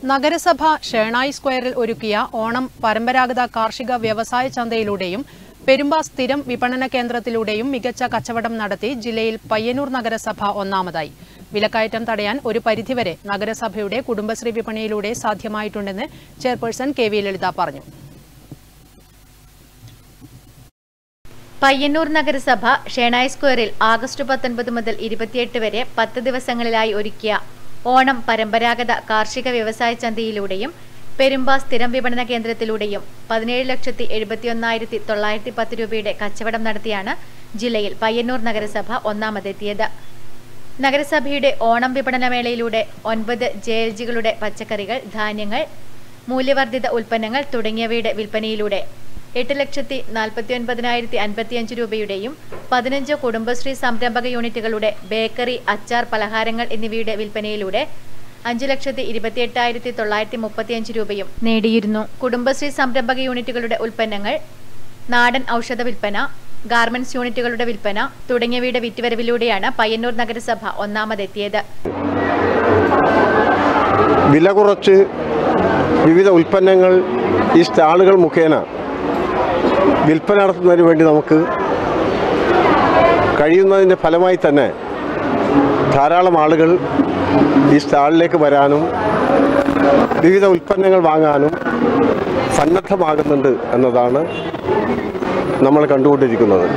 നഗരസഭ ഷേണായി സ്ക്വയറിൽ ഒരുക്കിയ ഓണം പരമ്പരാഗത കാർഷിക വ്യവസായ ചന്തയിലൂടെയും പെരുമ്പ സ്ഥിരം വിപണന കേന്ദ്രത്തിലൂടെയും മികച്ച കച്ചവടം നടത്തി ജില്ലയിൽ പയ്യന്നൂർ നഗരസഭ ഒന്നാമതായി വിലക്കയറ്റം തടയാൻ ഒരു പരിധിവരെ നഗരസഭയുടെ കുടുംബശ്രീ വിപണിയിലൂടെ സാധ്യമായിട്ടുണ്ടെന്ന് ചെയർപേഴ്സൺ കെ വി ലളിത പറഞ്ഞു പയ്യന്നൂർ നഗരസഭ ഷേണായ് സ്ക്വയറിൽ ആഗസ്റ്റ് പത്തൊൻപത് മുതൽ ഇരുപത്തിയെട്ട് വരെ പത്ത് ദിവസങ്ങളിലായി ഒരുക്കിയ ഓണം പരമ്പരാഗത കാർഷിക വ്യവസായ ചന്തയിലൂടെയും പെരുമ്പ സ്ഥിരം വിപണന കേന്ദ്രത്തിലൂടെയും പതിനേഴ് ലക്ഷത്തി എഴുപത്തിയൊന്നായിരത്തി തൊള്ളായിരത്തി പത്ത് രൂപയുടെ കച്ചവടം നടത്തിയാണ് ജില്ലയിൽ പയ്യന്നൂർ നഗരസഭ ഒന്നാമതെത്തിയത് നഗരസഭയുടെ ഓണം വിപണനമേളയിലൂടെ ഒൻപത് ജെ എൽ ജികളുടെ പച്ചക്കറികൾ ധാന്യങ്ങൾ മൂല്യവർദ്ധിത ഉൽപ്പന്നങ്ങൾ തുടങ്ങിയവയുടെ വിൽപ്പനയിലൂടെ എട്ട് ലക്ഷത്തി നാൽപ്പത്തി ഒൻപതിനായിരത്തി അൻപത്തിയഞ്ച് രൂപയുടെയും പതിനഞ്ച് കുടുംബശ്രീ സംരംഭക യൂണിറ്റുകളുടെ ബേക്കറി അച്ചാർ പലഹാരങ്ങൾ എന്നിവയുടെ വിൽപ്പനയിലൂടെ അഞ്ച് ലക്ഷത്തി ഇരുപത്തിയെട്ടായിരത്തി തൊള്ളായിരത്തി മുപ്പത്തിയഞ്ച് രൂപയും നേടിയിരുന്നു കുടുംബശ്രീ സംരംഭക യൂണിറ്റുകളുടെ ഉൽപ്പന്നങ്ങൾ നാടൻ ഔഷധ വിൽപ്പന ഗാർമെന്റ്സ് യൂണിറ്റുകളുടെ വിൽപ്പന തുടങ്ങിയവയുടെ വിറ്റുവരവിലൂടെയാണ് പയ്യന്നൂർ നഗരസഭ ഒന്നാമതെത്തിയത് വില കുറച്ച് വിവിധ ഉൽപ്പന്നങ്ങൾ ഈ സ്റ്റാളുകൾ മുഖേന വിൽപ്പന നടത്തുന്നതിന് വേണ്ടി നമുക്ക് കഴിയുന്നതിൻ്റെ ഫലമായി തന്നെ ധാരാളം ആളുകൾ ഈ സ്റ്റാളിലേക്ക് വരാനും വിവിധ ഉൽപ്പന്നങ്ങൾ വാങ്ങാനും സന്നദ്ധമാകുന്നുണ്ട് എന്നതാണ് നമ്മൾ കണ്ടുകൊണ്ടിരിക്കുന്നത്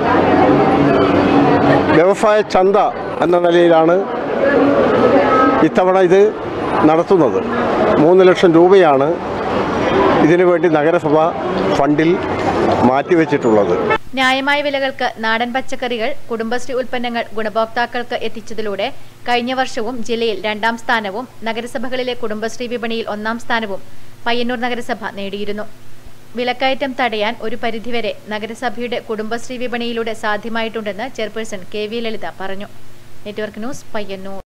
വ്യവസായ ചന്ത എന്ന നിലയിലാണ് ഇത്തവണ ഇത് നടത്തുന്നത് മൂന്ന് ലക്ഷം രൂപയാണ് ഇതിനു വേണ്ടി നഗരസഭ ഫണ്ടിൽ മാറ്റിവെച്ചിട്ടുള്ളത് ന്യായമായ വിലകൾക്ക് നാടൻ പച്ചക്കറികൾ കുടുംബശ്രീ ഉൽപ്പന്നങ്ങൾ ഗുണഭോക്താക്കൾക്ക് എത്തിച്ചതിലൂടെ കഴിഞ്ഞ വർഷവും ജില്ലയിൽ രണ്ടാം സ്ഥാനവും നഗരസഭകളിലെ കുടുംബശ്രീ വിപണിയിൽ ഒന്നാം സ്ഥാനവും പയ്യന്നൂർ നഗരസഭ നേടിയിരുന്നു വിലക്കയറ്റം തടയാൻ ഒരു പരിധിവരെ നഗരസഭയുടെ കുടുംബശ്രീ വിപണിയിലൂടെ സാധ്യമായിട്ടുണ്ടെന്ന് ചെയർപേഴ്സൺ കെ വി ലളിത പറഞ്ഞു നെറ്റ്വർക്ക് ന്യൂസ് പയ്യന്നൂർ